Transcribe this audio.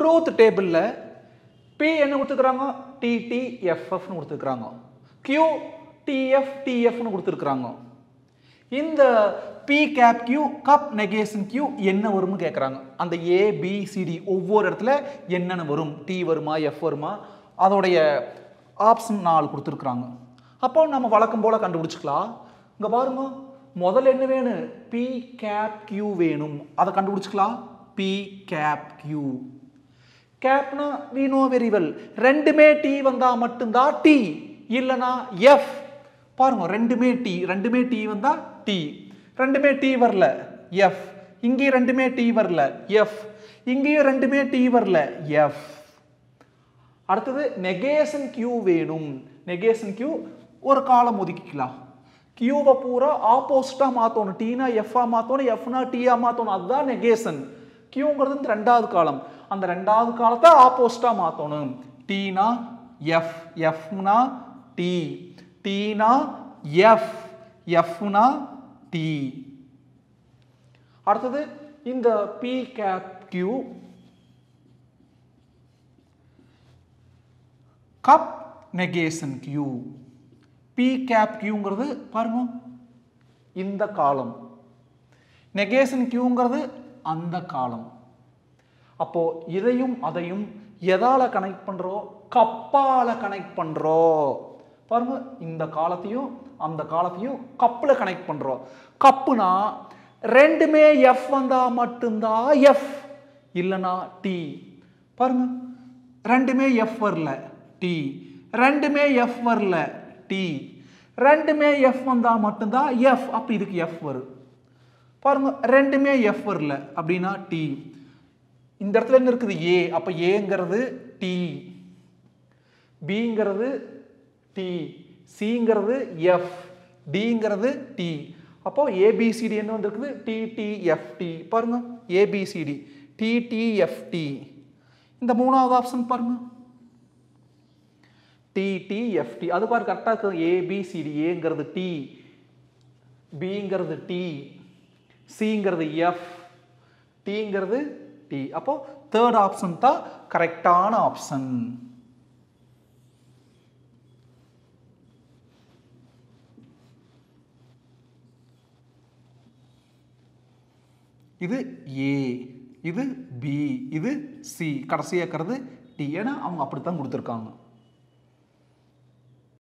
truth டேபிளில் B என்ன கொடுத்துருக்குறாங்க டிடிஎஃப்எஃப்னு கொடுத்துருக்குறாங்க கியூ டிஎஃப் டிஎஃப்னு கொடுத்துருக்குறாங்க இந்த P cap Q cup negation Q என்ன வரும்னு கேட்குறாங்க அந்த ஏ பி சிடி ஒவ்வொரு இடத்துல என்னென்ன வரும் டி வருமா எஃப் வருமா அதோடைய ஆப்ஷன் நாலு கொடுத்துருக்குறாங்க அப்போ நம்ம வழக்கம் போல் கண்டுபிடிச்சிக்கலாம் இங்கே பாருங்க முதல்ல என்ன வேணும் பி கேப் கியூ வேணும் அதை கண்டுபிடிச்சிக்கலாம் பி கேப் கியூ கேப்னா வி நோ வெரி வெல் ரெண்டுமே டி வந்தா மட்டும்தான் டி இல்லனா எஃப் பாருங்க ரெண்டுமே டி ரெண்டுமே டி வந்தா டி ரெண்டுமே டி வரல எஃப் இங்கேயும் ரெண்டுமே டி வரல எஃப் இங்கேயும் ரெண்டுமே டி வரல எஃப் அடுத்தது நெகேஷன் கியூ வேணும் நெகேஷன் கியூ ஒரு காலம் ஒதுக்கிக்கலாம் கியூவை பூரா ஆப்போசிட்டாக மாற்றணும் டீனா எஃப்ஆ மாற்றணும் எஃப்னா டீயா மாற்றணும் அதுதான் நெகேஷன் கியூங்கிறது இந்த ரெண்டாவது காலம் அந்த ரெண்டாவது காலத்தை ஆப்போசிட்டாக மாற்றணும் டீனா எஃப் எஃப்னா டி டீனா எஃப் எஃப்னா டி அடுத்தது இந்த P cap Q cup negation Q P cap கியூங்கிறது பாருங்க இந்த காலம் நெகேஷன் கியூங்கிறது அந்த காலம் அப்போ இதையும் அதையும் எதால கனெக்ட் பண்றோம் கப்பால கனெக்ட் பண்றோம் பாருங்க இந்த காலத்தையும் அந்த காலத்தையும் கப்ல கனெக்ட் பண்றோம் கப்புனா ரெண்டுமே எஃப் வந்தா மட்டும்தான் எஃப் இல்லனா டி பாருங்க ரெண்டுமே எஃப் வரல டி ரெண்டுமே எஃப் வரல டி ரெண்டுமே எஃப் வந்தா மட்டும்தான் எஃப் அப்ப இதுக்கு எஃப் வரும் பாருங்க ரெண்டுமே எஃப் வரல அப்படின்னா டி இந்த இடத்துல என்ன இருக்குது ஏ அப்ப ஏங்கிறது டி பிங்கிறது டி சிங்கிறது எஃப் டிங்கிறது டி அப்போ ஏபிசிடி என்ன வந்திருக்குது டிடிஎஃப்டி பாருங்க ஏபிசிடி டிடிஎஃப்டி இந்த மூணாவது ஆப்ஷன் பாருங்க டிடிஎஃப்டி அது பாரு கரெக்டாக இருக்குது ஏபிசிடி ஏங்கிறது டி பிங்கிறது டி சிங்கிறது எஃப் டிங்கிறது டி அப்போ தேர்ட் ஆப்ஷன் தான் கரெக்டான ஆப்ஷன் இது ஏ இது பி இது சி கடைசியாக இருக்கிறது டி ஏன்னா அவங்க அப்படித்தான் கொடுத்துருக்காங்க